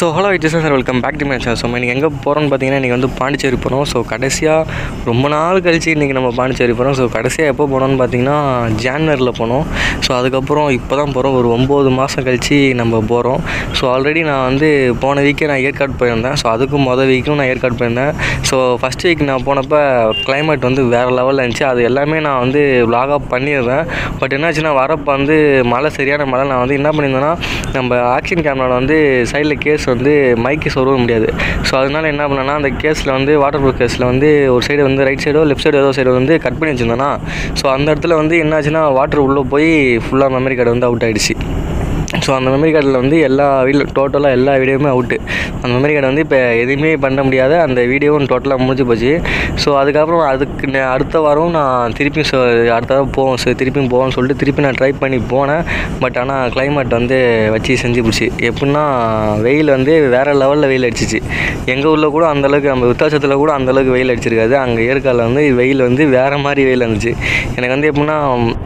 So hello it's sir welcome back to my channel so இன்றைக்கி எங்கே போகிறோம்னு பார்த்தீங்கன்னா இன்றைக்கி வந்து பாண்டிச்சேரி போகிறோம் ஸோ கடைசியாக ரொம்ப நாள் கழிச்சு இன்றைக்கி நம்ம பாண்டிச்சேரி போகிறோம் ஸோ கடைசியாக எப்போ போனோம்னு பார்த்தீங்கன்னா ஜான்வரியில் போனோம் ஸோ அதுக்கப்புறம் இப்போ தான் போகிறோம் ஒரு ஒம்பது மாதம் கழிச்சு நம்ம போகிறோம் ஸோ ஆல்ரெடி நான் வந்து போன வீக்கே நான் ஏற்காடு போயிருந்தேன் ஸோ அதுக்கும் மொதல் வீக்கும் நான் ஏற்காடு போயிருந்தேன் ஸோ ஃபஸ்ட் வீக் நான் போனப்போ climate வந்து வேறு லெவலில் இருந்துச்சு அது எல்லாமே நான் வந்து vlog-ஆ பண்ணிடுறேன் பட் என்னாச்சுன்னா வரப்போ வந்து மழை சரியான மழை நான் வந்து என்ன பண்ணியிருந்தேன்னா நம்ம ஆக்ஷன் கேமராவில் வந்து சைடில் கேஸ் வந்து மைக்கு சொருக முடியாது ஸோ அதனால என்ன பண்ணேன்னா அந்த கேஸில் வந்து வாட்டர் ப்ரூஃப் கேஸில் வந்து ஒரு சைடு வந்து ரைட் சைடோ லெஃப்ட் சைடு ஏதோ சைடு வந்து கட் பண்ணி வச்சுருந்தேன்னா ஸோ அந்த இடத்துல வந்து என்னாச்சுன்னா வாட்டர் உள்ளே போய் ஃபுல்லாக மெமரி கார்டு வந்து அவுட் ஆகிடுச்சு ஸோ அந்த மெமரி கார்டில் வந்து எல்லா வீடியோ டோட்டலாக எல்லா வீடியோவுமே அவுட்டு அந்த மெமரி கார்டு வந்து இப்போ எதுவுமே பண்ண முடியாத அந்த வீடியோவும் டோட்டலாக முடிஞ்சு போச்சு ஸோ அதுக்கப்புறம் அதுக்கு நே- அடுத்த வாரம் நான் திருப்பி சொ அடுத்த வாரம் போவோம் ஸோ திருப்பியும் போவோம்னு சொல்லிட்டு திருப்பி நான் ட்ரை பண்ணி போனேன் பட் ஆனால் climate வந்து வச்சு செஞ்சு பிடிச்சி எப்படின்னா வெயில் வந்து வேறு லெவலில் வெயில் அடிச்சிச்சு எங்கள் ஊரில் கூட அந்தளவுக்கு நம்ம வித்தாசத்தில் கூட அந்தளவுக்கு வெயில் அடிச்சிருக்காது அங்கே ஏற்காடில் வந்து வெயில் வந்து வேறு மாதிரி வெயில் இருந்துச்சு எனக்கு வந்து எப்படின்னா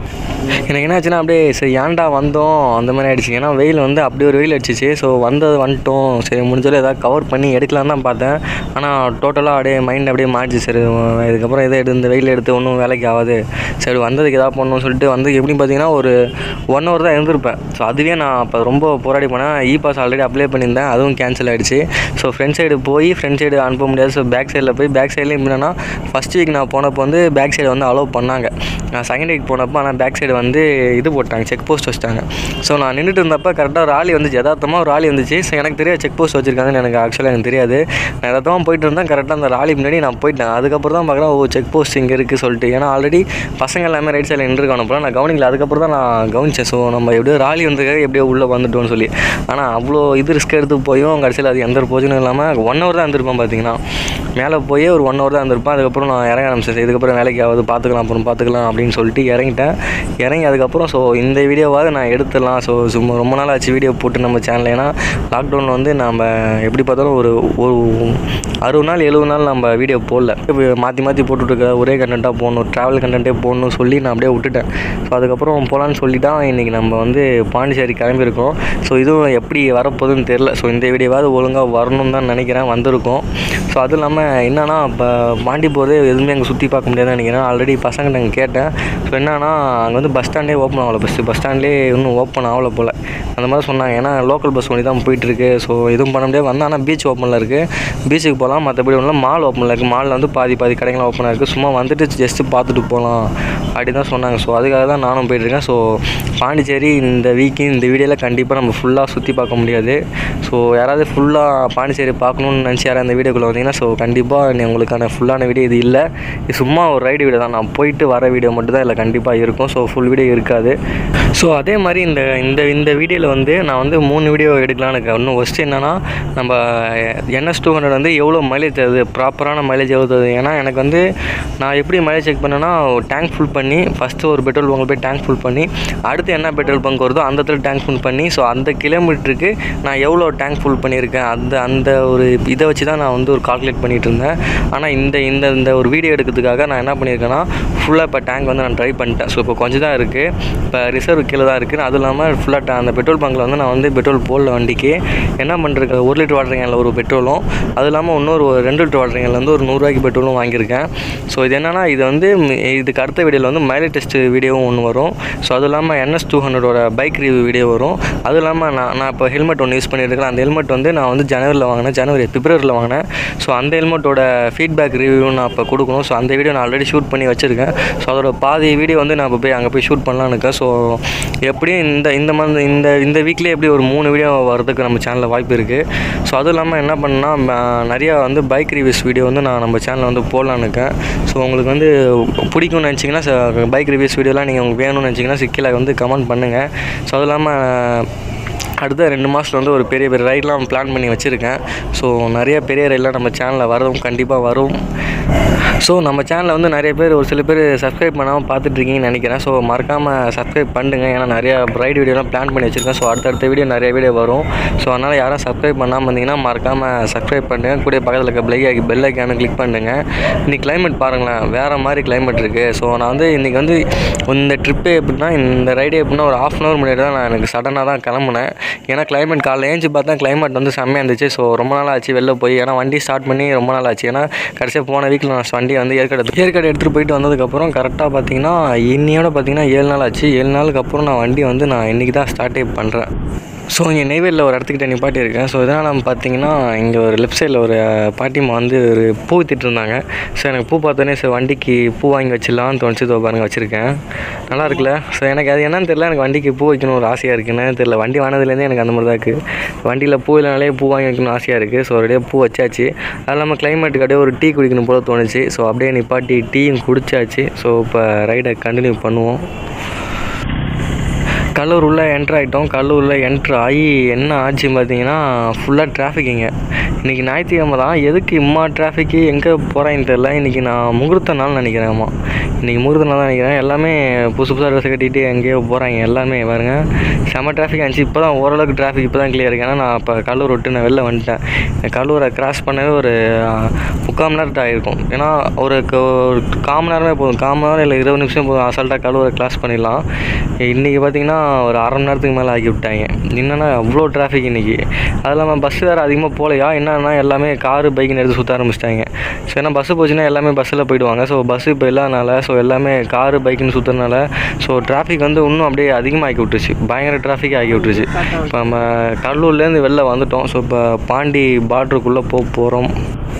எனக்கு என்ன ஆச்சுன்னா அப்படியே சரி ஏன்டா வந்தோம் அந்த மாதிரி ஆயிடுச்சு ஏன்னா வெயில் வந்து அப்படி ஒரு வெயில் அடிச்சிச்சு ஸோ வந்தது வந்துட்டோம் சரி முடிஞ்சாலும் ஏதாவது கவர் பண்ணி எடுக்கலான்னு தான் பார்த்தேன் ஆனால் டோட்டலாக அப்படியே மைண்ட் அப்படியே மாறிச்சு சரி உம், இதுக்கப்புறம் எதை எடுத்து இந்த வெயில் எடுத்து ஒன்றும் வேலைக்கு ஆகாது சரி வந்ததுக்கு எதாவது பண்ணணும்னு சொல்லிட்டு வந்து எப்படி பார்த்தீங்கன்னா ஒரு ஒன் ஹவர் தான் இருந்திருப்பேன் ஸோ அதுவே நான் அப்போ ரொம்ப போராடி போனேன் இ பாஸ் ஆல்ரெடி அப்ளை பண்ணியிருந்தேன் அதுவும் கேன்சல் ஆகிடுச்சு ஸோ ஃப்ரண்ட் சைடு போய் ஃப்ரண்ட் சைடு அனுப்ப முடியாது ஸோ பேக் சைடில் போய் பேக் சைட்லேயும் என்னன்னா ஃபஸ்ட் வீக் நான் போனப்போ வந்து பேக் சைடு வந்து அலோவ் பண்ணாங்க நான் செகண்ட் வீக் போனப்போ ஆனால் பேக் சைடு வந்து இது போட்டாங்க செக் போஸ்ட் வச்சிட்டாங்க ஸோ நான் நின்றுட்டு இருந்தப்போ கரெக்டாக ஒரு ஆளி வந்துச்சு யதார்த்தமாக ஒரு ஆளி வந்துச்சு ஸோ எனக்கு தெரியாது செக் போஸ்ட் வச்சிருக்காங்கன்னு எனக்கு ஆக்சுவலாக எனக்கு தெரியாது நான் யதார்த்தமாக போயிட்டு இருந்தேன் கரெக்டாக அந்த ராலி முன்னாடி நான் போயிட்டேன் அதுக்கப்புறம் தான் பார்க்குறேன் ஓ செக் போஸ்ட் இங்கே இருக்குது சொல்லிட்டு ஏன்னா ஆல்ரெடி பசங்க எல்லாமே ரைட் சைடில் நின்றுருக்கான போல நான் கவனிக்கல அதுக்கப்புறம் தான் நான் கவனிச்சேன் ஸோ நம்ம எப்படியோ ராலி வந்திருக்காங்க எப்படியோ உள்ளே வந்துட்டோம்னு சொல்லி ஆனால் அவ்வளோ இது ரிஸ்க் எடுத்து போயும் கடைசியில் அது எந்த ஒரு போஜனும் இல்லாமல் ஒன் ஹவர் தான் இருந்திருப்பேன் பார்த்தீங்கன்னா மேலே போய் ஒரு ஒன் ஹவர் தான் இருந்திருப்பேன் அதுக்கப்புறம் நான் இறங்க ஆரம்பிச்சேன் இதுக்கப்புறம் வேலைக்கு ஆகுது பார்த்துக்கலாம் அப்புறம் பார்த்துக்கலாம் அப்படின்னு சொல்லிட்டு இறங்கிட்டேன் இறங்கி அதுக்கப்புறம் ஸோ இந்த வீடியோவாவது நான் எடுத்துடலாம் ஸோ சும்மா ரொம்ப நாள் ஆச்சு வீடியோ போட்டு நம்ம சேனல் ஏன்னா லாக்டவுனில் வந்து நம்ம எப்படி பார்த்தாலும் ஒரு ஒரு அறுபது நாள் எழுபது நாள் நம்ம வீடியோ போடல இப்போ மாற்றி மாற்றி போட்டுட்ருக்க ஒரே கண்டென்ட்டாக போடணும் ட்ராவல் கண்டென்ட்டே போடணும்னு சொல்லி நான் அப்படியே விட்டுட்டேன் ஸோ அதுக்கப்புறம் போகலான்னு சொல்லி தான் இன்றைக்கி நம்ம வந்து பாண்டிச்சேரி கிளம்பியிருக்கோம் ஸோ இதுவும் எப்படி வரப்போகுதுன்னு தெரில ஸோ இந்த வீடியோவாவது ஒழுங்காக வரணும்னு தான் நினைக்கிறேன் வந்திருக்கோம் ஸோ அதுவும் இல்லாமல் என்னன்னா இப்போ பாண்டி போகிறது எதுவுமே அங்கே சுற்றி பார்க்க முடியாதுன்னு நினைக்கிறேன் ஆல்ரெடி பசங்க நாங்கள் கேட்டேன் ஸோ என்னன்னா அங்கே வந்து பஸ் ஸ்டாண்டே ஓப்பன் ஆகலை பஸ்ஸு பஸ் ஸ்டாண்ட்லேயே இன்னும் ஓப்பன் ஆகலை போல் அந்த மாதிரி சொன்னாங்க ஏன்னா லோக்கல் பஸ் ஒன்று தான் போயிட்டுருக்கு ஸோ எதுவும் பண்ண முடியாது வந்தால் ஆனால் பீச் ஓப்பனில் இருக்குது பீச்சுக்கு போகலாம் மற்றபடி ஒன்றும் மால் ஓப்பனில் இருக்குது மாலில் வந்து பாதி பாதி கடைகள்லாம் ஓப்பனாக இருக்குது சும்மா வந்துட்டு ஜஸ்ட்டு பார்த்துட்டு போகலாம் அப்படி தான் சொன்னாங்க ஸோ அதுக்காக தான் நானும் போயிட்டுருக்கேன் ஸோ பாண்டிச்சேரி இந்த வீக்கு இந்த வீடியோவில் கண்டிப்பாக நம்ம ஃபுல்லாக சுற்றி பார்க்க முடியாது ஸோ யாராவது ஃபுல்லாக பாண்டிச்சேரி பார்க்கணுன்னு நினச்சி யாராவது அந்த வீடியோக்குள்ளே வந்தீங்கன்னா ஸோ கண்டிப்பாக உங்களுக்கான ஃபுல்லான வீடியோ இது இல்லை இது சும்மா ஒரு ரைடு வீடியோ தான் நான் போயிட்டு வர வீடியோ மட்டும் தான் இதில் கண்டிப்பாக இருக்கும் ஸோ ஃபுல் வீடியோ இருக்காது ஸோ அதே மாதிரி இந்த இந்த இந்த வீடியோவில் வந்து நான் வந்து மூணு வீடியோ எடுக்கலான்னு இருக்கேன் இன்னும் ஃபஸ்ட்டு என்னென்னா நம்ம என்எஸ் டூ ஹண்ட்ரட் வந்து எவ்வளோ மைலேஜ் தருது ப்ராப்பரான மைலேஜ் எவ்வளோ தருது ஏன்னா எனக்கு வந்து நான் எப்படி மைலேஜ் செக் பண்ணேன்னா டேங்க் ஃபுல் பண்ணி ஃபஸ்ட்டு ஒரு பெட்ரோல் பங்க் போய் டேங்க் ஃபுல் பண்ணி அடுத்து என்ன பெட்ரோல் பங்க் வருதோ அந்த இடத்துல டேங்க் ஃபுல் பண்ணி ஸோ அந்த கிலோமீட்டருக்கு நான் எவ்வளோ டேங்க் ஃபுல் பண்ணியிருக்கேன் அந்த அந்த ஒரு இதை வச்சு தான் நான் வந்து ஒரு கால்குலேட் பண்ணிகிட்டு இருந்தேன் ஆனால் இந்த இந்த இந்த ஒரு வீடியோ எடுக்கிறதுக்காக நான் என்ன பண்ணியிருக்கேன்னா ஃபுல்லாக இப்போ டேங்க் வந்து நான் ட்ரை பண்ணிட்டேன் ஸோ இப்போ கொஞ்சம் தான் இருக்குது இப்போ ரிசர்வ் கீழே தான் இருக்குது அதுவும் இல்லாமல் ஃபுல்லாக அந்த பெட்ரோல் பங்கில் வந்து நான் வந்து பெட்ரோல் போடல வண்டிக்கு என்ன பண்ணுறேன் ஒரு லிட்டர் வாட்டர் கேனில் ஒரு பெட்ரோலும் அது இல்லாமல் இன்னொரு ஒரு ரெண்டு லிட்டர் வாட்டர் கேனில் வந்து ஒரு நூறுரூவாய்க்கு பெட்ரோலும் வாங்கியிருக்கேன் ஸோ இது என்னென்னா இது வந்து ம், இதுக்கு அடுத்த வீடியோவில் வந்து மைலேஜ் டெஸ்ட் வீடியோவும் ஒன்று வரும் ஸோ அது இல்லாமல் என்எஸ் டூ ஹண்ட்ரடோட பைக் ரிவ்யூ வீடியோ வரும் அதுவும் இல்லாமல் நான் நான் இப்போ ஹெல்மெட் ஒன்று யூஸ் பண்ணியிருக்கேன் அந்த ஹெல்மெட் வந்து நான் வந்து ஜனவரியில் வாங்கினேன் ஜனவரி பிப்ரவரியில் வாங்கினேன் ஸோ அந்த ஹெல்மெட்டோட ஃபீட்பேக் ரிவ்யூ நான் இப்போ கொடுக்கணும் ஸோ அந்த வீடியோ நான் ஆல்ரெடி ஷூட் பண்ணி வச்சுருக்கேன் ஸோ அதோட பாதி வீடியோ வந்து நான் இப்போ போய் அங்கே போய் ஷூட் பண்ணலான்னு இருக்கேன் ஸோ எப்படியும் இந்த இந்த மந்த் இந்த இந்த வீக்லேயே எப்படி ஒரு மூணு வீடியோ வரதுக்கு நம்ம சேனலில் வாய்ப்பு இருக்குது ஸோ அதுவும் இல்லாமல் என்ன பண்ணேன்னா ம- நிறையா வந்து பைக் ரிவ்யூஸ் வீடியோ வந்து நான் நம்ம சேனலில் வந்து போடலான்னு இருக்கேன் ஸோ உங்களுக்கு வந்து பிடிக்கும்னு நினச்சிங்கன்னா பைக் ரிவ்யூஸ் வீடியோலாம் நீங்கள் உங்களுக்கு வேணும்னு நினச்சிங்கன்னா கீழே வந்து கமெண்ட் பண்ணுங்கள் ஸோ அதுவும் இல்லாமல் அடுத்த ரெண்டு மாதத்தில் வந்து ஒரு பெரிய பெரிய ரைட்லாம் பிளான் பண்ணி வச்சுருக்கேன் ஸோ நிறைய பெரிய ரைட்லாம் நம்ம சேனலில் வரும் கண்டிப்பாக வரும் ஸோ நம்ம சேனலில் வந்து நிறைய பேர் ஒரு சில பேர் சப்ஸ்கிரைப் பண்ணாமல் பார்த்துட்ருக்கீங்கன்னு நினைக்கிறேன் ஸோ மறக்காமல் சப்ஸ்கிரைப் பண்ணுங்க ஏன்னா நிறையா ரைட் வீடியோலாம் பிளான் பண்ணி வச்சுருக்கேன் ஸோ அடுத்தடுத்த வீடியோ நிறைய வீடியோ வரும் ஸோ அதனால் யாரும் சப்ஸ்கிரைப் பண்ணாமல் இருந்தீங்கன்னா மறக்காமல் சப்ஸ்கிரைப் பண்ணுங்கள் கூட பக்கத்தில் இருக்க பெல் ஐ பெல் ஐக்கானு கிளிக் பண்ணுங்க இன்றைக்கி கிளைமேட் பாருங்களேன் வேறு மாதிரி கிளைமேட் இருக்குது ஸோ நான் வந்து இன்றைக்கி வந்து இந்த ட்ரிப்பே எப்படின்னா இந்த ரைடே எப்படின்னா ஒரு ஆஃப் அன் ஹவர் முன்னாடி தான் நான் எனக்கு சடனாக தான் கிளம்புனேன் ஏன்னா கிளைமேட் காலைல ஏஞ்சி பார்த்தா கிளைமேட் வந்து செம்மையாக இருந்துச்சு ஸோ ரொம்ப நாள் ஆச்சு வெளில போய் ஏன்னா வண்டி ஸ்டார்ட் பண்ணி ரொம்ப நாள் ஆச்சு ஏன்னா கடைசியாக போன வீக்கில் நான் வண்டியை வந்து ஏற்காடு ஏற்காடு எடுத்துகிட்டு போயிட்டு வந்ததுக்கப்புறம் கரெக்டாக பார்த்தீங்கன்னா இன்னையோட பார்த்தீங்கன்னா ஏழு நாள் ஆச்சு ஏழு நாளுக்கு அப்புறம் நான் வண்டி வந்து நான் இன்றைக்கி தான் ஸ்டார்ட்டே பண்ணுறேன் ஸோ இங்கே நெய்வேலியில் ஒரு இடத்துக்கிட்ட நிப்பாட்டி இருக்கேன் ஸோ இதனால் நம்ம பார்த்தீங்கன்னா இங்கே ஒரு லெஃப்ட் சைடில் ஒரு பாட்டிமா வந்து ஒரு பூ வித்துட்டு இருந்தாங்க ஸோ எனக்கு பூ பார்த்தோன்னே சரி வண்டிக்கு பூ வாங்கி வச்சிடலாம்னு தோணுச்சு இதோ பாருங்க வச்சுருக்கேன் நல்லா இருக்குல்ல ஸோ எனக்கு அது என்னன்னு தெரியல எனக்கு வண்டிக்கு பூ வைக்கணும் ஒரு ஆசையாக இருக்குன்னு தெரியல வண்டி வாங்கினதுலேருந்தே எனக்கு அந்த மாதிரி தான் இருக்குது வண்டியில் பூ இல்லைனாலே பூ வாங்கி வைக்கணும்னு ஆசையாக இருக்குது ஸோ அப்படியே பூ வச்சாச்சு அது இல்லாமல் கிளைமேட்டுக்கு அப்படியே ஒரு டீ குடிக்கணும் போல தோணுச்சு ஸோ அப்படியே நிப்பாட்டி டீயும் குடிச்சாச்சு ஸோ இப்போ ரைடை கண்டினியூ பண்ணுவோம் கடலூர் உள்ளே என்ட்ரு ஆகிட்டோம் கடலூரில் என்ட்ரு ஆகி என்ன ஆச்சு பார்த்தீங்கன்னா ஃபுல்லாக டிராஃபிக்குங்க இன்றைக்கி ஞாயிற்றுக்கிழமை தான் எதுக்கு இம்மா டிராஃபிக்கு எங்கே போகிறேன்னு தெரில இன்றைக்கி நான் முகூர்த்த நாள் நினைக்கிறேன் ஆமாம் இன்றைக்கி முகூர்த்த நாள் தான் நினைக்கிறேன் எல்லாமே புதுசு புதுசாக ட்ரெஸ் கட்டிட்டு எங்கேயோ போகிறாங்க எல்லாமே பாருங்க செம்ம டிராஃபிக் ஆச்சு இப்போ தான் ஓரளவுக்கு டிராஃபிக் இப்போ தான் கிளியர் இருக்கு ஏன்னா நான் இப்போ கடலூர் விட்டு நான் வெளில வந்துட்டேன் கடலூரை கிராஸ் பண்ணவே ஒரு முக்கால் மணி நேரத்து ஆகிருக்கும் ஏன்னா ஒரு க- ஒரு கால் மணி நேரமே போதும் கால் மணி நேரம் இல்லை இருபது நிமிஷம் போதும் அசால்ட்டாக கடலூரை கிராஸ் பண்ணிடலாம் இன்றைக்கி பார்த்தீங்கன்னா ஒரு அரை மணி நேரத்துக்கு மேலே ஆக்கி விட்டாங்க என்னென்னா அவ்வளோ டிராஃபிக் இன்றைக்கி அது இல்லாமல் பஸ் வேறு அதிகமாக போகலையா என்னன்னா எல்லாமே காரு பைக்குன்னு எடுத்து சுற்ற ஆரம்பிச்சிட்டாங்க ஸோ ஏன்னா பஸ்ஸு போச்சுன்னா எல்லாமே பஸ்ஸில் போயிடுவாங்க ஸோ பஸ்ஸு இப்போ இல்லாதனால ஸோ எல்லாமே காரு பைக்குன்னு சுற்றுறதுனால ஸோ டிராஃபிக் வந்து இன்னும் அப்படியே அதிகமாகி விட்டுருச்சு பயங்கர டிராஃபிக் ஆக்கி விட்டுருச்சு இப்போ நம்ம கடலூர்லேருந்து வெளில வந்துட்டோம் ஸோ இப்போ பாண்டி பார்டருக்குள்ளே போக போகிறோம்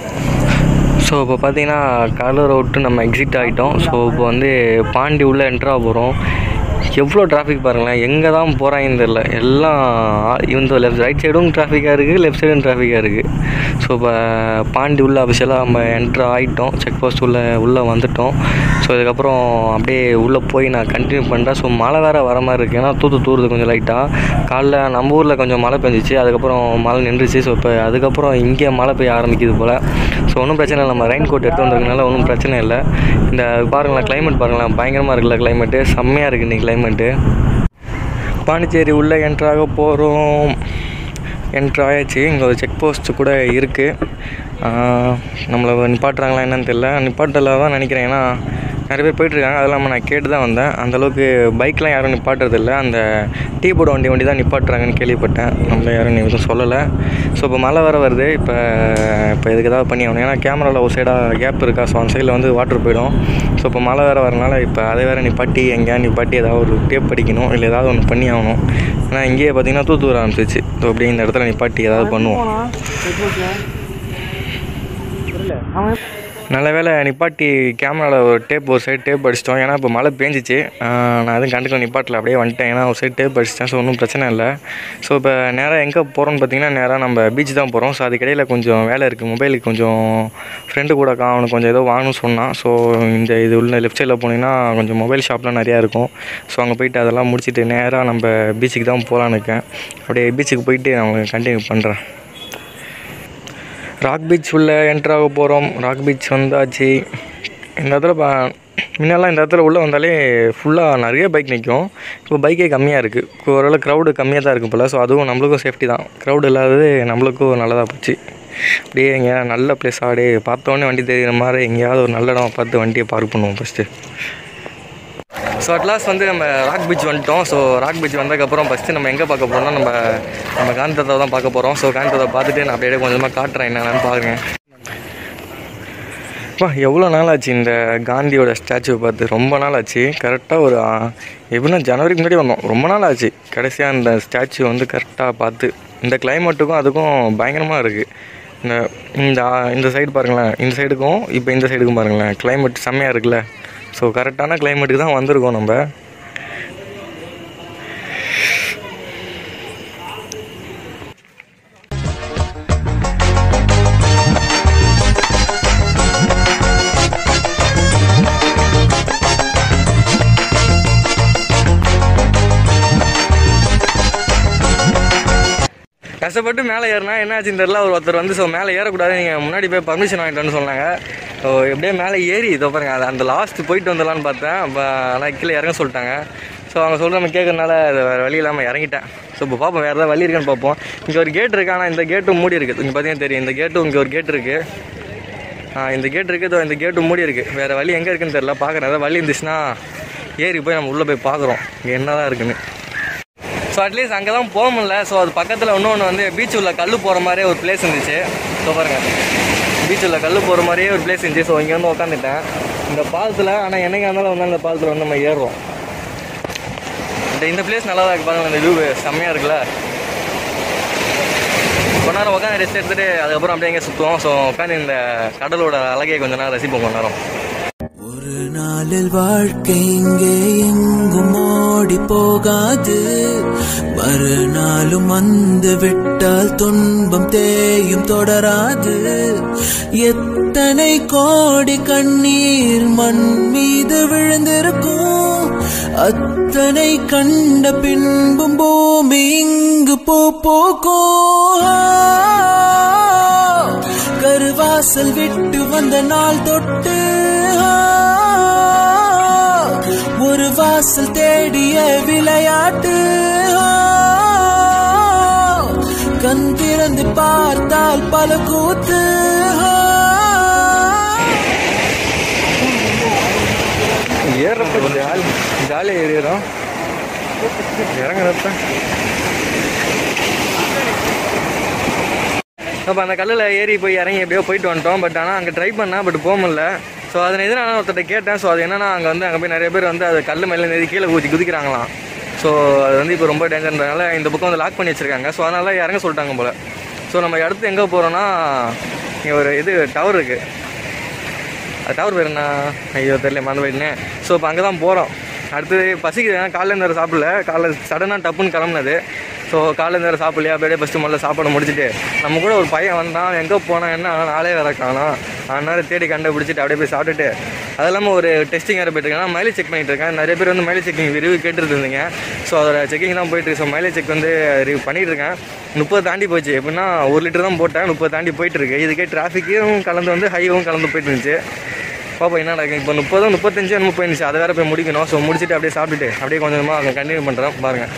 ஸோ இப்போ பார்த்தீங்கன்னா கடலூரை விட்டு நம்ம எக்ஸிட் ஆகிட்டோம் ஸோ இப்போ வந்து பாண்டி உள்ளே என்ட்ரா போகிறோம் எவ்வளோ டிராஃபிக் பாருங்களேன் எங்கே தான் போகிறாங்கன்னு தெரில எல்லாம் இந்த லெஃப்ட் ரைட் சைடும் டிராஃபிக்காக இருக்குது லெஃப்ட் சைடும் டிராஃபிக்காக இருக்குது ஸோ இப்போ பாண்டி உள்ள அபிஷியலாக நம்ம என்ட்ரு ஆகிட்டோம் செக் போஸ்ட் உள்ள உள்ளே வந்துட்டோம் ஸோ இதுக்கப்புறம் அப்படியே உள்ளே போய் நான் கண்டினியூ பண்ணுறேன் ஸோ மழை வேறு வர மாதிரி இருக்குது ஏன்னா தூத்து தூருது கொஞ்சம் லைட்டாக காலைல நம்ம ஊரில் கொஞ்சம் மழை பெஞ்சிச்சு அதுக்கப்புறம் மழை நின்றுச்சு ஸோ இப்போ அதுக்கப்புறம் இங்கே மழை பெய்ய ஆரம்பிக்குது போல் ஸோ ஒன்றும் பிரச்சனை இல்லை நம்ம ரெயின் கோட் எடுத்து வந்திருக்கனால ஒன்றும் பிரச்சனை இல்லை இந்த பாருங்களேன் கிளைமேட் பாருங்களேன் பயங்கரமாக இருக்குல்ல கிளைமேட்டு செம்மையாக இருக்குது இன்னைக்கு கிளைமேட்டு பாண்டிச்சேரி உள்ளே என்ட்ராக போகிறோம் என்ட்ரு ஆயாச்சு இங்கே ஒரு செக் போஸ்ட் கூட இருக்குது நம்மளை நிப்பாட்டுறாங்களா என்னன்னு தெரியல நிப்பாட்டல தான் நினைக்கிறேன் ஏன்னா நிறைய பேர் போயிட்டுருக்காங்க அது இல்லாமல் நான் கேட்டு தான் வந்தேன் அந்தளவுக்கு பைக்லாம் யாரும் நிப்பாட்டுறதில்ல அந்த டீ போர்டு வண்டி வண்டி தான் நிப்பாட்டுறாங்கன்னு கேள்விப்பட்டேன் நம்மள யாரும் நீ எதுவும் சொல்லலை ஸோ இப்போ மழை வேறு வருது இப்போ இப்போ இதுக்கு ஏதாவது பண்ணி ஆகணும் ஏன்னா கேமராவில் ஒரு சைடாக கேப் இருக்கா ஸோ அந்த சைடில் வந்து வாட்டர் போயிடும் ஸோ இப்போ மழை வேறு வரனால இப்போ அதை வேறு நிப்பாட்டி எங்கேயா நிப்பாட்டி ஏதாவது ஒரு டேப் அடிக்கணும் இல்லை ஏதாவது ஒன்று பண்ணி ஆகணும் ஏன்னா இங்கேயே பார்த்தீங்கன்னா தூத்து வர ஆரம்பிச்சிச்சு ஸோ அப்படியே இந்த இடத்துல நிப்பாட்டி ஏதாவது பண்ணுவோம் நல்ல வேளை நிப்பாட்டி கேமராவில் ஒரு டேப் ஒரு சைடு டேப் அடிச்சிட்டோம் ஏன்னா இப்போ மழை பேஞ்சிச்சு ஆஹ் நான் எதுவும் கண்டுக்கல நிப்பாட்டில் அப்படியே வந்துட்டேன் ஏன்னா ஒரு சைடு டேப் அடிச்சிட்டேன் ஸோ ஒன்றும் பிரச்சனை இல்லை ஸோ இப்போ நேராக எங்கே போகிறோம்னு பார்த்தீங்கன்னா நேராக நம்ம பீச் தான் போகிறோம் ஸோ அதுக்கிடையில் கொஞ்சம் வேலை இருக்குது மொபைலுக்கு கொஞ்சம் ஃப்ரெண்டு கூட கா- அவனுக்கு கொஞ்சம் ஏதோ வாங்கணும்னு சொன்னான் ஸோ இந்த இது உள்ள லெஃப்ட் சைடில் போனீங்கன்னா கொஞ்சம் மொபைல் ஷாப்லாம் நிறையா இருக்கும் ஸோ அங்கே போயிட்டு அதெல்லாம் முடிச்சுட்டு நேராக நம்ம பீச்சுக்கு தான் போகலான்னு இருக்கேன் அப்படியே பீச்சுக்கு போயிட்டு நான் உங்களுக்கு கண்டினியூ பண்ணுறேன் ராக் பீச் உள்ள என்ட்ரு ஆக போகிறோம் ராக் பீச் வந்தாச்சு இந்த இடத்துல பா முன்னெல்லாம் இந்த இடத்துல உள்ளே வந்தாலே ஃபுல்லாக நிறைய பைக் நிற்கும் இப்போ பைக்கே கம்மியாக இருக்குது ஓரளவு க்ரௌடு கம்மியாக தான் இருக்குது போல் ஸோ அதுவும் நம்மளுக்கும் சேஃப்டி தான் க்ரௌடு இல்லாதது நம்மளுக்கும் நல்லதாக போச்சு அப்படியே எங்கேயா நல்ல பிளேஸ் அப்படியே பார்த்தோன்னே வண்டி தெரியுற மாதிரி எங்கேயாவது ஒரு நல்ல இடமா பார்த்து வண்டியை பார்க் பண்ணுவோம் ஃபஸ்ட்டு ஸோ அட்லாஸ்ட் வந்து நம்ம ராக் பீச் வந்துட்டோம் ஸோ ராக் பீச் வந்ததுக்கப்புறம் ஃபஸ்ட்டு நம்ம எங்கே பார்க்க போகிறோம்னா நம்ம நம்ம காந்திதாவை தான் பார்க்க போகிறோம் ஸோ காந்திதாவை பார்த்துட்டு நான் அப்படியே கொஞ்சமாக காட்டுறேன் என்னென்னு பாருங்க அப்பா எவ்வளோ நாள் ஆச்சு இந்த காந்தியோட ஸ்டாச்சுவை பார்த்து ரொம்ப நாள் ஆச்சு கரெக்டாக ஒரு ஆ, எப்படின்னா ஜனவரிக்கு முன்னாடி வந்தோம் ரொம்ப நாள் ஆச்சு கடைசியாக அந்த ஸ்டாச்சு வந்து கரெக்டாக பார்த்து இந்த கிளைமேட்டுக்கும் அதுக்கும் பயங்கரமாக இருக்குது இந்த இந்த ஆ- இந்த சைடு பாருங்களேன் இந்த சைடுக்கும் இப்போ இந்த சைடுக்கும் பாருங்களேன் கிளைமேட் செம்மையாக இருக்குல்ல ஸோ கரெக்டான கிளைமேட்டுக்கு தான் வந்திருக்கோம் நம்ம கஷ்டப்பட்டு மேலே ஏறினா என்ன ஆச்சுன்னு தெரியல ஒரு ஒருத்தர் வந்து ஸோ மேலே ஏறக்கூடாது நீங்கள் முன்னாடி போய் பர்மிஷன் வாங்கிட்டோன்னு சொன்னாங்க ஸோ எப்படியே மேலே ஏறி இதோ பாருங்க அது அந்த லாஸ்ட் போயிட்டு வந்துடலான்னு பார்த்தேன் அப்போ ஆனால் கீழே இறங்க சொல்லிட்டாங்க ஸோ அவங்க சொல்கிற நம்ம கேட்கறதுனால அது வேறு வழி இல்லாமல் இறங்கிட்டேன் ஸோ இப்போ பார்ப்போம் வேறு ஏதாவது வழி இருக்கான்னு பார்ப்போம் இங்கே ஒரு கேட் இருக்குது ஆனால் இந்த கேட்டும் மூடி இருக்குது இங்கே பார்த்தீங்கன்னா தெரியும் இந்த கேட்டும் இங்கே ஒரு கேட் இருக்குது ஆ, இந்த கேட் இருக்குது இதோ இந்த கேட்டு மூடி இருக்குது வேறு வழி எங்கே இருக்குன்னு தெரியல பார்க்குறேன் ஏதாவது வழி இருந்துச்சுன்னா ஏறி போய் நம்ம உள்ளே போய் பார்க்குறோம் இங்கே என்னதான் இருக்குன்னு ஸோ அட்லீஸ்ட் அங்கே தான் போக முடியல ஸோ அது பக்கத்தில் இன்னொன்று வந்து பீச் உள்ள கல் போகிற மாதிரியே ஒரு பிளேஸ் இருந்துச்சு ஸோ பாருங்க பீச் உள்ள கல் போகிற மாதிரியே ஒரு பிளேஸ் இருந்துச்சு ஸோ இங்கே வந்து உட்காந்துட்டேன் இந்த பாலத்தில் ஆனால் என்னைக்கு இருந்தாலும் வந்து அந்த பாலத்தில் வந்து நம்ம ஏறுறோம் இந்த இந்த பிளேஸ் நல்லா தான் இருக்கு பாருங்க இந்த வியூ செம்மையாக இருக்குல்ல கொஞ்ச நேரம் உட்காந்து ரெஸ்ட் எடுத்துட்டு அதுக்கப்புறம் அப்படியே எங்கே சுற்றுவோம் ஸோ உட்காந்து இந்த கடலோட அழகையை கொஞ்ச நேரம் ரசிப்போம் கொஞ்ச நேரம் ஒரு நாளில் வாழ்க்கை இங்கே எங்கும் ஓடி போகாது மறுநாளும் வந்து விட்டால் துன்பம் தேயும் தொடராது எத்தனை கோடி கண்ணீர் மண் மீது விழுந்திருக்கும் அத்தனை கண்ட பின்பும் பூமி இங்கு பூ போக்கும் கருவாசல் விட்டு வந்த நாள் தொட்டு ஒரு வாசல் தேடிய விளையாட்டு கண் திறந்து பார்த்தால் பல கூத்து ஏறப்ப ஜாலி ஜாலியாக ஏறிடுறோம் இறங்குறப்ப அப்போ அந்த கல்லில் ஏறி போய் இறங்கி எப்படியோ போயிட்டு வந்துட்டோம் பட் ஆனால் அங்கே ட்ரை பண்ணேன் பட் போக முடியல ஸோ அதை எது நான் ஒருத்தர்ட்ட கேட்டேன் ஸோ அது என்னன்னா அங்கே வந்து அங்கே போய் நிறைய பேர் வந்து அது கல் மேலே நெறி கீழே ஊற்றி குதிக்கிறாங்களாம் ஸோ அது வந்து இப்போ ரொம்ப டேஞ்சர்ன்றனால இந்த பக்கம் வந்து லாக் பண்ணி வச்சிருக்காங்க ஸோ அதனால இறங்க சொல்லிட்டாங்க போல் ஸோ நம்ம அடுத்து எங்கே போகிறோன்னா இங்கே ஒரு இது டவர் இருக்குது அது டவர் பேர் என்ன ஐயோ தெரியல மறந்து போயிட்டேன் ஸோ இப்போ அங்கே தான் போகிறோம் அடுத்தது பசிக்குது ஏன்னா காலைல நேரம் சாப்பிடல காலைல சடனாக டப்புன்னு கிளம்புனது ஸோ காலைல நேரம் சாப்பிடலையா அப்படியே ஃபஸ்ட்டு முதல்ல சாப்பாடு முடிச்சுட்டு நம்ம கூட ஒரு பையன் வந்தான் எங்கே போனான் என்ன ஆனா நாளே வேற காணோம் அதனால தேடி கண்டுபிடிச்சிட்டு அப்படியே போய் சாப்பிட்டுட்டு அது இல்லாமல் ஒரு டெஸ்டிங் வேறு போயிட்டு இருக்கேன் மைலேஜ் செக் பண்ணிட்டு இருக்கேன் நிறைய பேர் வந்து மைலேஜ் செக்கிங் ரிவ்யூ கேட்டுட்டு இருந்தீங்க ஸோ அதோட செக்கிங் தான் போயிட்டு இருக்கு ஸோ மைலேஜ் செக் வந்து ரிவ்யூ பண்ணிட்டு இருக்கேன் முப்பது தாண்டி போச்சு எப்படின்னா ஒரு லிட்டர் தான் போட்டேன் முப்பது தாண்டி போயிட்டு இருக்கு இதுக்கே டிராஃபிக்கும் கலந்து வந்து ஹைவும் கலந்து போயிட்டு இருந்துச்சு பாப்பா என்ன நடக்கும் இப்போ முப்பதோ முப்பத்தஞ்சு என்னமோ போயிருந்துச்சு அதை வேற போய் முடிக்கணும் ஸோ முடிச்சுட்டு அப்படியே சாப்பிட்டுட்டு அப்படியே கொஞ்சம் கொஞ்சமாக அங்கே கண்டினியூ பண்ணுறேன் பாருங்கள்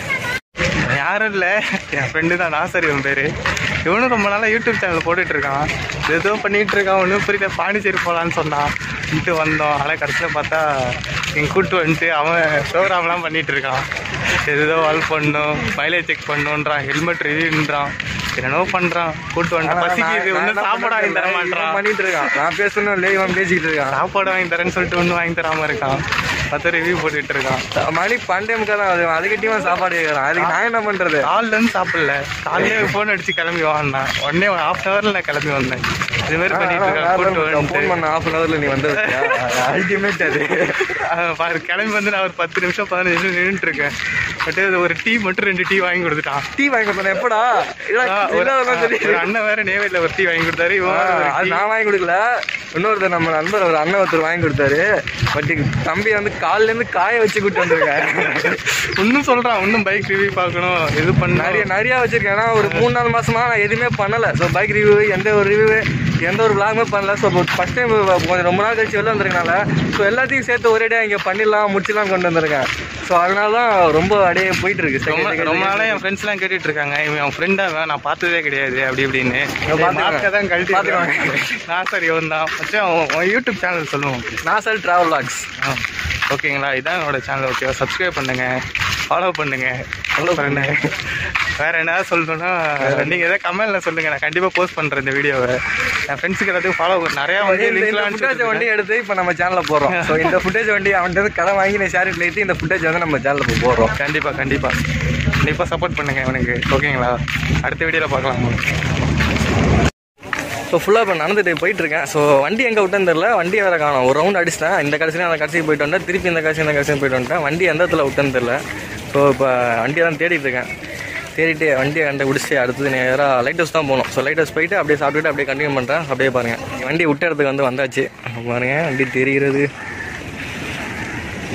யாரும் இல்லை என் ஃப்ரெண்டு தான் நாசர் இவன் பேர் இவனும் ரொம்ப நாளாக யூடியூப் சேனல் போட்டுட்டு இருக்கான் ஏதோ பண்ணிட்டு இருக்கான் ஒன்றும் புரியல பாண்டிச்சேரி போகலான்னு சொன்னான் வந்துட்டு வந்தோம் ஆனால் கடைசியில் பார்த்தா எங்கள் கூட்டு வந்துட்டு அவன் ப்ரோக்ராம்லாம் பண்ணிட்டு இருக்கான் ஏதோ வால் பண்ணணும் மைலேஜ் செக் பண்ணணுன்றான் ஹெல்மெட் ரிவ்யூன்றான் என்னென்னோ பண்ணுறான் கூட்டு வந்துட்டு பசிக்குது ஒன்றும் சாப்பாடு வாங்கி தர மாட்டான் பண்ணிட்டு இருக்கான் நான் பேசணும் இல்லை இவன் பேசிக்கிட்டு இருக்கான் சாப்பாடு வாங்கி தரேன்னு சொல்லிட்டு ஒன்றும் வாங்கி தராமல் இருக்கான் பத்து ரிவ்யூ போட்டுட்டு இருக்கான் மணி பண்டே முக்கா தான் அது அதுக்கிட்டையும் சாப்பாடு கேட்குறான் அதுக்கு நான் என்ன பண்ணுறது காலில இருந்து சாப்பிடல காலையில ஃபோன் அடிச்சு கிளம்பி வாங்கினேன் உடனே ஹாஃப் அன் ஹவர்ல நான் கிளம்பி வந்தேன் இது மாதிரி பண்ணிட்டு இருக்கேன் கூட்டு ஃபோன் வந்துட்டு பண்ண ஹாஃப் அன் ஹவரில் நீ வந்து அல்டிமேட் அது அஹ் பாரு கிளம்பி வந்து நான் ஒரு பத்து நிமிஷம் பதினஞ்சு நிமிஷம் நின்றுட்டு இருக்கேன் பட் ஒரு டீ மட்டும் ரெண்டு டீ வாங்கி கொடுத்துட்டான் டீ வாங்கி கொடுத்தேன் எப்படா இல்ல, ஆஹ் ஒரு இல்லாததெல்லாம் ஒரு தெரியும் அண்ணன் வேற நேவேல ஒரு டீ வாங்கி கொடுத்தாரு இவன் வேற ஒரு அது tea. நான் வாங்கி கொடுக்கல இன்னொருத்தர் நம்ம நண்பர் ஒரு அண்ணன் ஒருத்தர் வாங்கி கொடுத்தாரு பட் தம்பி வந்து கால்ல இருந்து காய வச்சு கூட்டு வந்திருக்கேன் இன்னும் சொல்றான் இன்னும் பைக் ரிவ்யூ பார்க்கணும் இது பண்ண நிறைய நிறைய வச்சிருக்கேன் ஏன்னா ஒரு மூணு நாலு மாசமா நான் எதுவுமே பண்ணல ஸோ பைக் ரிவ்யூ எந்த ஒரு ரிவ்யூ எந்த ஒரு விளாகுமே பண்ணல ஸோ ஃபர்ஸ்ட் டைம் கொஞ்சம் ரொம்ப நாள் கழிச்சு வெளில வந்திருக்கனால ஸோ எல்லாத்தையும் சேர்த்து ஒரேடியாக இங்கே பண்ணிடலாம் முடிச்சிடலாம் கொண்டு வந்திருக்கேன் ஸோ அதனால தான் ரொம்ப அப்படியே போயிட்டு இருக்கு ரொம்ப second ரொம்ப second. நாளா என் ஃப்ரெண்ட்ஸ் எல்லாம் கேட்டுட்டு இருக்காங்க இவன் என் ஃப்ரெண்டா நான் பார்த்ததே கிடையாது அப்படி இப்படின்னு பாத்துக்கோங்க. மாஸ்க தான் கழட்டி பாத்துக்கோங்க. நான் சரி இவன் தான் மச்சான், உன் உன் யூடியூப் சேனல் சொல்லுவோம் நான் சார் ட்ராவல் லாக்ஸ் ஆ ஓகேங்களா இதான் என்னோட சேனல் ஓகேவா சப்ஸ்கிரைப் பண்ணுங்க ஃபாலோ பண்ணுங்க ஃபாலோ பண்ணுங்க வேற என்ன சொல்லணும்னா நீங்க ஏதாவது கமெண்ட்ல சொல்லுங்க நான் கண்டிப்பா போஸ்ட் பண்றேன் இந்த வீடியோவை என் ஃப்ரெண்ட்ஸுக்கு எல்லாத்தையும் ஃபாலோ நிறைய வந்து இந்த லிங்க்லாம் ஃபுட்டேஜ் வண்டி எடுத்து இப்போ நம்ம சேனலில் போடுறோம் ஸோ இந்த ஃபுட்டேஜ் வண்டி அவன்கிட்ட கடன் வாங்கி நான் ஷேர் பண்ணிட்டு இந்த ஃபுட்டேஜ் வந்து நம்ம சேனலில் இப்போ போடுறோம் கண்டிப்பா கண்டிப்பா கண்டிப்பா சப்போர்ட் பண்ணுங்க அவனுக்கு ஓகேங்களா அடுத்த வீடியோல பார்க்கலாம் ஸோ ஃபுல்லாக இப்போ நடந்துட்டு போயிட்டு இருக்கேன் ஸோ வண்டி எங்கே விட்டேன்னு தெரியல வண்டி வேற காணும் ஒரு ரவுண்ட் அடிச்சிட்டேன் இந்த கடைசியில் அந்த கடைசிக்கு போயிட்டு வந்தேன் திருப்பி இந்த கடைசி இந்த கடைசியும் போயிட்டு வந்துட்டேன் வண்டி எந்த இடத்துல விட்டேன்னு தெரியல ஸோ இப்போ வண்டியை தான் தேடிட்டு இருக்கேன் தேடிட்டு வண்டியை கண்டுபிடிச்சி அடுத்தது நேராக லைட் ஹவுஸ் தான் போகணும் ஸோ லைட் ஹவுஸ் போயிட்டு அப்படியே சாப்பிட்டுட்டு அப்படியே கண்டினியூ பண்ணுறேன் அப்படியே பாருங்கள் வண்டி விட்ட இடத்துக்கு வந்து வந்தாச்சு பாருங்கள் வண்டி தெரிகிறது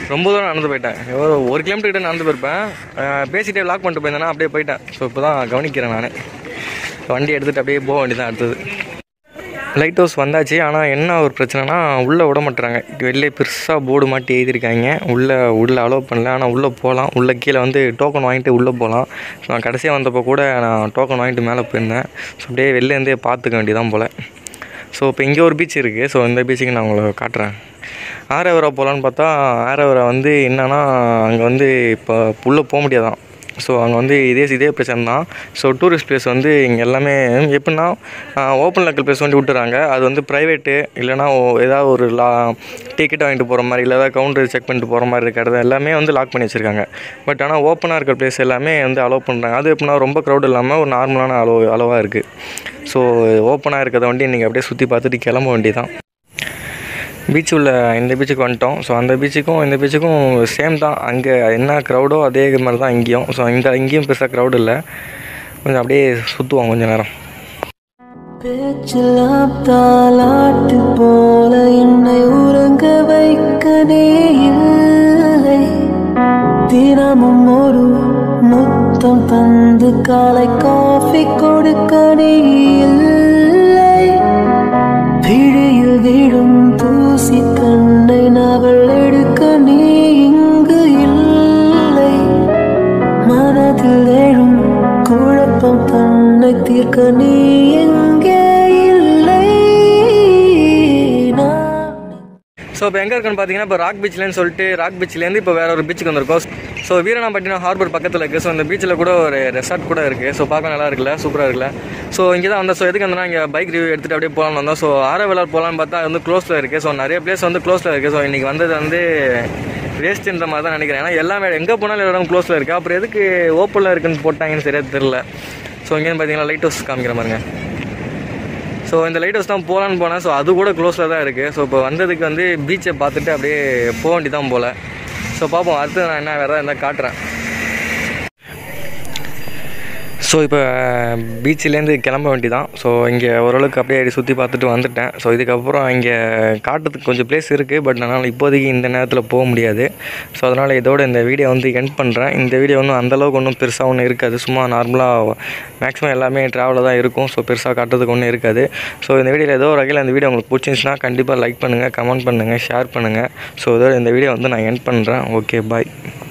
ரொம்ப தூரம் நடந்து போயிட்டேன் ஒரு ஒரு கிலோமீட்டர் கிட்ட நடந்து போயிருப்பேன் அஹ் பேசிட்டே லாக் பண்ணிட்டு போயிருந்தேன்னா அப்படியே போயிட்டேன் ஸோ இப்போ தான் கவனிக்கிறேன் நான் வண்டி எடுத்துகிட்டு அப்படியே போக வேண்டியதான் அடுத்தது லைட் ஹவுஸ் வந்தாச்சு ஆனால் என்ன ஒரு பிரச்சனைனா உள்ளே விட மாட்டுறாங்க வெளியே பெருசாக போர்டு மாட்டி எழுதியிருக்காங்க உள்ளே உள்ளே அலோவ் பண்ணல ஆனால் உள்ளே போகலாம் உள்ளே கீழே வந்து டோக்கன் வாங்கிட்டு உள்ளே போகலாம் ஸோ நான் கடைசியாக வந்தப்போ கூட நான் டோக்கன் வாங்கிட்டு மேலே போயிருந்தேன் ஸோ அப்படியே வெளிலேருந்தே பார்த்துக்க வேண்டியதான் போல் ஸோ இப்போ இங்கே ஒரு பீச் இருக்குது ஸோ இந்த பீச்சுக்கு நான் உங்களுக்கு காட்டுறேன் ஆரவரா போகலான்னு பார்த்தா ஆரவரா வந்து என்னன்னா அங்கே வந்து இப்போ உள்ளே போக முடியாதான் ஸோ அங்கே வந்து இதே இதே பிரச்சனை தான் ஸோ டூரிஸ்ட் பிளேஸ் வந்து இங்கே எல்லாமே எப்படின்னா ஓப்பன் லக்கல் பிளேஸ் வந்து விட்டுறாங்க அது வந்து ப்ரைவேட்டு இல்லைனா ஓ- ஏதாவது ஒரு லா டிக்கெட் வாங்கிட்டு போகிற மாதிரி இல்லை ஏதாவது கவுண்டர் செக் பண்ணிட்டு போகிற மாதிரி இருக்கிறது எல்லாமே வந்து லாக் பண்ணி வச்சுருக்காங்க பட் ஆனால் ஓப்பனாக இருக்கிற பிளேஸ் எல்லாமே வந்து அலோவ் பண்ணுறாங்க அது எப்படின்னா ரொம்ப க்ரௌட் இல்லாமல் ஒரு நார்மலான அளவு அளவாக இருக்குது ஸோ ஓப்பனாக இருக்கிறத வண்டி நீங்கள் அப்படியே சுற்றி பார்த்துட்டு கிளம்ப வேண்டியதான் பீச் உள்ள இந்த பீச்சுக்கு வந்துட்டோம் ஸோ அந்த பீச்சுக்கும் இந்த பீச்சுக்கும் சேம் தான் அங்கே என்ன க்ரௌடோ அதே மாதிரி தான் இங்கேயும் ஸோ இங்கே இங்கேயும் பெருசாக க்ரௌட் இல்லை கொஞ்சம் அப்படியே சுற்றுவோம் கொஞ்சம் நேரம் பேச்செல்லாம் தாலாட்டு போல என்னை உறங்க வைக்க நீ இல்லை தினமும் ஒரு முத்தம் தந்து காலை காஃபி கொடுக்க நீ இல்லை பிழையில் விழும் தூசி கண்ணை நவள் எடுக்க நீ இங்கு இல்லை மனதில் எழும் குழப்பம் தன்னை தீர்க்க நீ எங்கே இல்லை நான் ஸோ இப்போ எங்கே இருக்குன்னு பார்த்தீங்கன்னா இப்போ ராக் பீச்லன்னு சொல்லிட்டு ராக் பீச்லேருந்து இப்போ வேற ஒரு பீச்சுக்கு வந்திருக்கோம் ஸோ வீரனாம்பட்டினம் ஹார்பர் பக்கத்தில் இருக்குது ஸோ இந்த பீச்சில் கூட ஒரு ரெசார்ட் கூட இருக்குது ஸோ பார்க்க நல்லா இருக்குல்ல சூப்பராக இருக்குல்ல ஸோ இங்கே தான் வந்தோம் ஸோ எதுக்கு வந்தோம்னா இங்கே பைக் ரிவ்யூ எடுத்துகிட்டு அப்படியே போகலாம்னு வந்தோம் ஸோ ஆரவேலர் போகலான்னு பார்த்தா அது வந்து க்ளோஸில் இருக்குது ஸோ நிறைய பிளேஸ் வந்து க்ளோஸில் இருக்குது ஸோ இன்றைக்கி வந்தது வந்து வேஸ்ட்டுன்ற மாதிரி தான் நினைக்கிறேன் ஏன்னா எல்லாமே எங்கே போனாலும் இடம் க்ளோஸில் இருக்குது அப்புறம் எதுக்கு ஓப்பனில் இருக்குன்னு போட்டாங்கன்னு சரியாக தெரில ஸோ இங்கேன்னு பார்த்தீங்கன்னா லைட் ஹவுஸ் காமிக்கிற மாதிரிங்க ஸோ இந்த லைட் ஹவுஸ் தான் போகலான்னு போனேன் ஸோ அது கூட க்ளோஸில் தான் இருக்குது ஸோ இப்போ வந்ததுக்கு வந்து பீச்சை பார்த்துட்டு அப்படியே போக வேண்டி தான் போல் ஸோ பார்ப்போம் அடுத்து நான் என்ன வேறு இருந்தால் காட்டுறேன் ஸோ இப்போ பீச்சிலேருந்து கிளம்ப வேண்டி தான் ஸோ இங்கே ஓரளவுக்கு அப்படியே சுற்றி பார்த்துட்டு வந்துட்டேன் ஸோ இதுக்கப்புறம் இங்கே காட்டுறதுக்கு கொஞ்சம் பிளேஸ் இருக்குது பட் அதனால் இப்போதைக்கு இந்த நேரத்தில் போக முடியாது ஸோ அதனால் இதோட இந்த வீடியோ வந்து எண்ட் பண்ணுறேன் இந்த வீடியோ ஒன்றும் அந்தளவுக்கு ஒன்றும் பெருசாக ஒன்றும் இருக்காது சும்மா நார்மலாக மேக்ஸிமம் எல்லாமே ட்ராவலில் தான் இருக்கும் ஸோ பெருசாக காட்டுறதுக்கு ஒன்றும் இருக்காது ஸோ இந்த வீடியோவில் ஏதோ ஒரு வகையில் இந்த வீடியோ உங்களுக்கு பிடிச்சிருந்துச்சுன்னா கண்டிப்பாக லைக் பண்ணுங்கள் கமெண்ட் பண்ணுங்கள் ஷேர் பண்ணுங்கள் ஸோ இதோட இந்த வீடியோ வந்து நான் எண்ட் பண்ணுறேன் ஓகே பாய்